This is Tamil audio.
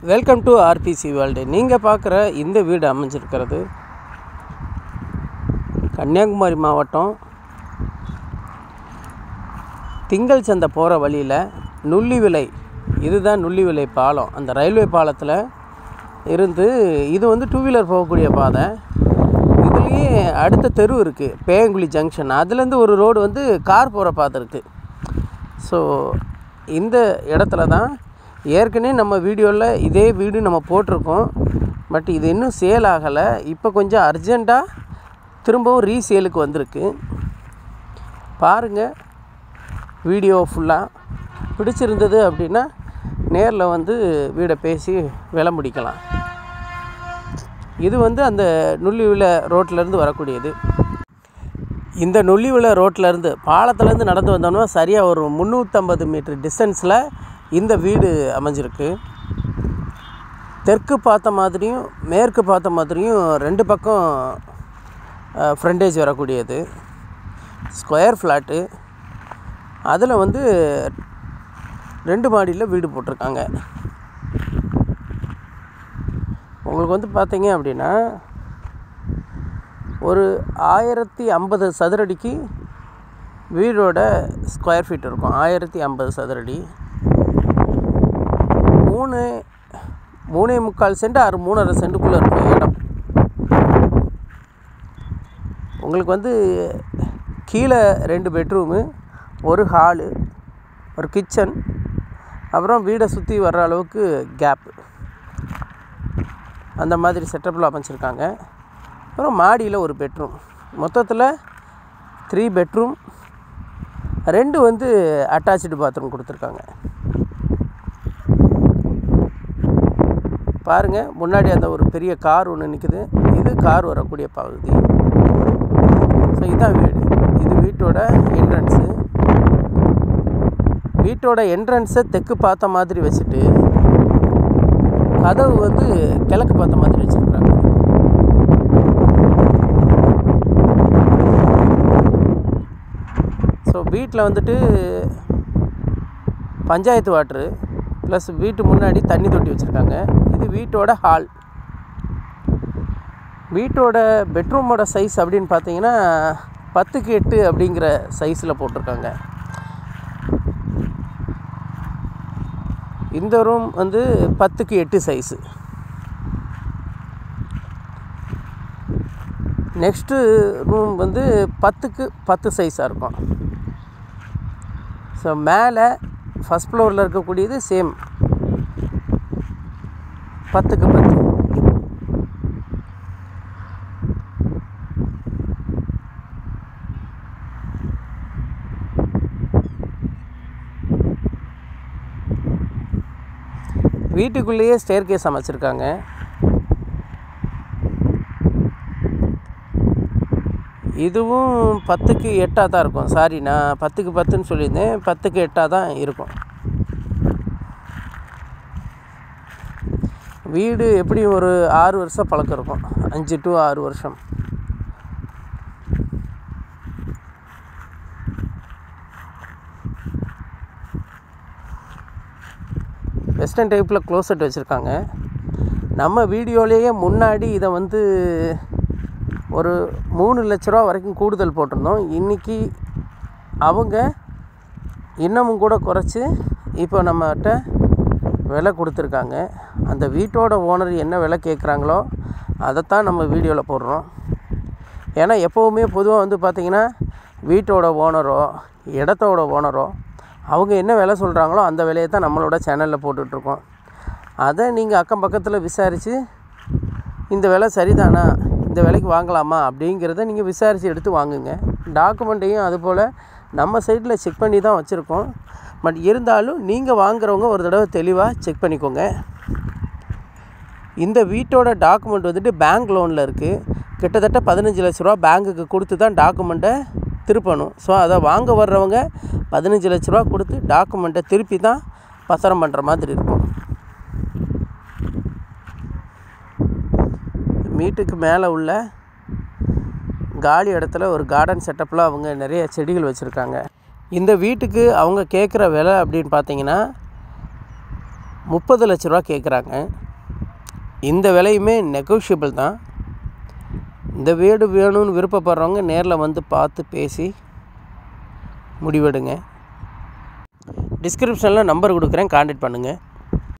வெல்கம் டு ஆர்பிசி வேர்ல்டு நீங்கள் பார்க்குற இந்த வீடு அமைஞ்சிருக்கிறது கன்னியாகுமரி மாவட்டம் திங்கள் சந்தை போகிற வழியில் நுள்ளிவிலை இதுதான் நுள்ளிவிலை பாலம் அந்த ரயில்வே பாலத்தில் இருந்து இது வந்து டூ வீலர் போகக்கூடிய பாதை இதுலேயே அடுத்த தெரு இருக்குது பேயங்குழி ஜங்ஷன் அதுலேருந்து ஒரு ரோடு வந்து கார் போகிற பாதை இருக்குது ஸோ இந்த இடத்துல தான் ஏற்கனவே நம்ம வீடியோவில் இதே வீடு நம்ம போட்டிருக்கோம் பட் இது இன்னும் சேல் ஆகலை இப்போ கொஞ்சம் அர்ஜெண்ட்டாக திரும்பவும் ரீசேலுக்கு வந்திருக்கு பாருங்கள் வீடியோ ஃபுல்லாக பிடிச்சிருந்தது அப்படின்னா நேரில் வந்து வீடை பேசி விலை முடிக்கலாம் இது வந்து அந்த நுள்ளிவில ரோட்லேருந்து வரக்கூடியது இந்த நுள்ளிவில ரோட்லேருந்து பாலத்துலேருந்து நடந்து வந்தோம்னா சரியாக ஒரு முந்நூற்றம்பது மீட்டர் டிஸ்டன்ஸில் இந்த வீடு அமைஞ்சிருக்கு தெற்கு பார்த்த மாதிரியும் மேற்கு பார்த்த மாதிரியும் ரெண்டு பக்கம் ஃப்ரண்டேஜ் வரக்கூடியது ஸ்கொயர் ஃப்ளாட்டு அதில் வந்து ரெண்டு மாடியில் வீடு போட்டிருக்காங்க உங்களுக்கு வந்து பார்த்தீங்க அப்படின்னா ஒரு ஆயிரத்தி ஐம்பது சதுரடிக்கு வீடோட ஸ்கொயர் ஃபீட் இருக்கும் ஆயிரத்தி ஐம்பது சதுரடி மூணு மூணே முக்கால் சென்ட் ஆறு மூணரை சென்ட்டுக்குள்ளே இருக்கும் இடம் உங்களுக்கு வந்து கீழே ரெண்டு பெட்ரூமு ஒரு ஹாலு ஒரு கிச்சன் அப்புறம் வீடை சுற்றி வர்ற அளவுக்கு கேப்பு அந்த மாதிரி செட்டப்பில் அமைச்சிருக்காங்க அப்புறம் மாடியில் ஒரு பெட்ரூம் மொத்தத்தில் த்ரீ பெட்ரூம் ரெண்டு வந்து அட்டாச்சு பாத்ரூம் கொடுத்துருக்காங்க பாருங்கள் முன்னாடி அந்த ஒரு பெரிய கார் ஒன்று நிற்குது இது கார் வரக்கூடிய பகுதி ஸோ இதுதான் வீடு இது வீட்டோட என்ட்ரன்ஸு வீட்டோட என்ட்ரன்ஸை தெற்கு பார்த்த மாதிரி வச்சுட்டு கதவு வந்து கிழக்கு பார்த்த மாதிரி வச்சுருக்குறாங்க ஸோ வீட்டில் வந்துட்டு பஞ்சாயத்து வாட்ரு ப்ளஸ் வீட்டு முன்னாடி தண்ணி தொட்டி வச்சுருக்காங்க இது வீட்டோட ஹால் வீட்டோட பெட்ரூமோட சைஸ் அப்படின்னு பார்த்தீங்கன்னா பத்துக்கு எட்டு அப்படிங்கிற சைஸில் போட்டிருக்காங்க இந்த ரூம் வந்து பத்துக்கு எட்டு சைஸு நெக்ஸ்ட்டு ரூம் வந்து பத்துக்கு பத்து சைஸாக இருக்கும் ஸோ மேலே ஃபஸ்ட் ஃப்ளோரில் இருக்கக்கூடியது சேம் பத்துக்கு பத்து வீட்டுக்குள்ளேயே ஸ்டேர் கேஸ் அமைச்சிருக்காங்க இதுவும் பத்துக்கு எட்டாக தான் இருக்கும் சாரி நான் பத்துக்கு பத்துன்னு சொல்லியிருந்தேன் பத்துக்கு எட்டாக தான் இருக்கும் வீடு எப்படியும் ஒரு ஆறு வருஷம் பழக்கம் இருக்கும் அஞ்சு டு ஆறு வருஷம் வெஸ்டர்ன் டைப்பில் க்ளோசட் வச்சுருக்காங்க நம்ம வீடியோலேயே முன்னாடி இதை வந்து ஒரு மூணு லட்ச ரூபா வரைக்கும் கூடுதல் போட்டிருந்தோம் இன்றைக்கி அவங்க இன்னமும் கூட குறைச்சி இப்போ நம்மகிட்ட விலை கொடுத்துருக்காங்க அந்த வீட்டோட ஓனர் என்ன விலை கேட்குறாங்களோ அதைத்தான் நம்ம வீடியோவில் போடுறோம் ஏன்னா எப்போவுமே பொதுவாக வந்து பார்த்திங்கன்னா வீட்டோட ஓனரோ இடத்தோட ஓனரோ அவங்க என்ன விலை சொல்கிறாங்களோ அந்த விலையை தான் நம்மளோட சேனலில் போட்டுட்ருக்கோம் அதை நீங்கள் அக்கம் பக்கத்தில் விசாரித்து இந்த விலை சரிதானா இந்த விலைக்கு வாங்கலாமா அப்படிங்கிறத நீங்கள் விசாரித்து எடுத்து வாங்குங்க டாக்குமெண்ட்டையும் அதுபோல் நம்ம சைடில் செக் பண்ணி தான் வச்சுருக்கோம் பட் இருந்தாலும் நீங்கள் வாங்குறவங்க ஒரு தடவை தெளிவாக செக் பண்ணிக்கோங்க இந்த வீட்டோட டாக்குமெண்ட் வந்துட்டு பேங்க் லோனில் இருக்குது கிட்டத்தட்ட பதினஞ்சு லட்ச ரூபா பேங்க்குக்கு கொடுத்து தான் டாக்குமெண்ட்டை திருப்பணும் ஸோ அதை வாங்க வர்றவங்க பதினஞ்சு லட்ச ரூபா கொடுத்து டாக்குமெண்ட்டை திருப்பி தான் பத்திரம் பண்ணுற மாதிரி இருக்கும் வீட்டுக்கு மேலே உள்ள காலி இடத்துல ஒரு கார்டன் செட்டப்பில் அவங்க நிறைய செடிகள் வச்சுருக்காங்க இந்த வீட்டுக்கு அவங்க கேட்குற விலை அப்படின்னு பார்த்தீங்கன்னா முப்பது லட்ச ரூபா கேட்குறாங்க இந்த விலையுமே நெகோஷியபிள் தான் இந்த வீடு வேணும்னு விருப்பப்படுறவங்க நேரில் வந்து பார்த்து பேசி முடிவெடுங்க டிஸ்கிரிப்ஷனில் நம்பர் கொடுக்குறேன் காண்டாக்ட் பண்ணுங்கள்